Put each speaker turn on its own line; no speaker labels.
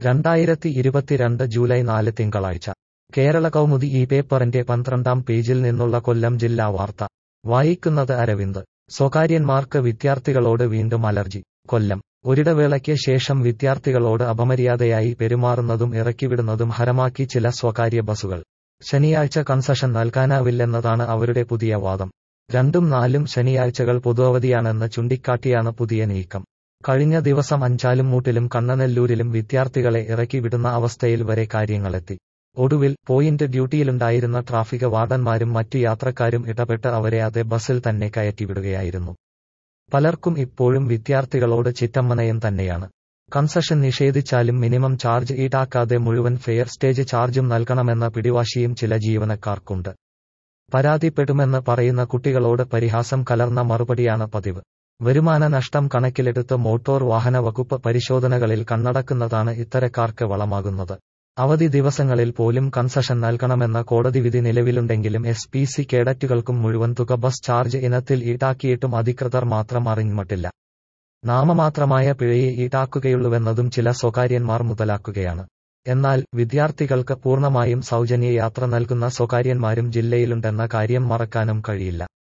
രണ്ടായിരത്തി ഇരുപത്തിരണ്ട് ജൂലൈ നാല് തിങ്കളാഴ്ച കേരള കൗമുദി ഈ പേപ്പറിന്റെ പന്ത്രണ്ടാം പേജിൽ നിന്നുള്ള കൊല്ലം ജില്ലാ വാർത്ത വായിക്കുന്നത് അരവിന്ദ് സ്വകാര്യന്മാർക്ക് വിദ്യാർത്ഥികളോട് വീണ്ടും അലർജി കൊല്ലം ഒരിടവേളയ്ക്ക് ശേഷം വിദ്യാർത്ഥികളോട് അപമര്യാദയായി പെരുമാറുന്നതും ഇറക്കിവിടുന്നതും ഹരമാക്കി ചില സ്വകാര്യ ബസുകൾ ശനിയാഴ്ച കൺസഷൻ നൽകാനാവില്ലെന്നതാണ് അവരുടെ പുതിയ വാദം രണ്ടും നാലും ശനിയാഴ്ചകൾ പൊതുവധിയാണെന്ന് ചൂണ്ടിക്കാട്ടിയാണ് പുതിയ നീക്കം കഴിഞ്ഞ ദിവസം അഞ്ചാലുംമൂട്ടിലും കണ്ണനെല്ലൂരിലും വിദ്യാർത്ഥികളെ ഇറക്കി വിടുന്ന അവസ്ഥയിൽ വരെ കാര്യങ്ങളെത്തി ഒടുവിൽ പോയിന്റ് ഡ്യൂട്ടിയിലുണ്ടായിരുന്ന ട്രാഫിക് വാർഡന്മാരും മറ്റു യാത്രക്കാരും ഇടപെട്ട് അവരെ അതേ ബസ്സിൽ തന്നെ കയറ്റിവിടുകയായിരുന്നു പലർക്കും ഇപ്പോഴും വിദ്യാർത്ഥികളോട് ചിറ്റമ്മനയം തന്നെയാണ് കൺസഷൻ നിഷേധിച്ചാലും മിനിമം ചാർജ് ഈടാക്കാതെ മുഴുവൻ ഫെയർ സ്റ്റേജ് ചാർജും നൽകണമെന്ന പിടിവാശിയും ചില ജീവനക്കാർക്കുണ്ട് പരാതിപ്പെടുമെന്ന് പറയുന്ന കുട്ടികളോട് പരിഹാസം കലർന്ന മറുപടിയാണ് പതിവ് വരുമാന നഷ്ടം കണക്കിലെടുത്ത് മോട്ടോർ വാഹന വകുപ്പ് പരിശോധനകളിൽ കണ്ണടക്കുന്നതാണ് ഇത്തരക്കാർക്ക് വളമാകുന്നത് അവധി ദിവസങ്ങളിൽ പോലും കൺസഷൻ നൽകണമെന്ന കോടതി വിധി നിലവിലുണ്ടെങ്കിലും എസ് പി സി കേഡറ്റുകൾക്കും മുഴുവൻ തുക ബസ് ചാർജ് ഇനത്തിൽ ഈടാക്കിയിട്ടും അധികൃതർ മാത്രം അറിഞ്ഞിട്ടില്ല നാമമാത്രമായ പിഴയെ ഈടാക്കുകയുള്ളൂവെന്നതും ചില സ്വകാര്യന്മാർ മുതലാക്കുകയാണ് എന്നാൽ വിദ്യാർത്ഥികൾക്ക് പൂർണ്ണമായും സൗജന്യ യാത്ര നൽകുന്ന സ്വകാര്യന്മാരും ജില്ലയിലുണ്ടെന്ന കാര്യം മറക്കാനും കഴിയില്ല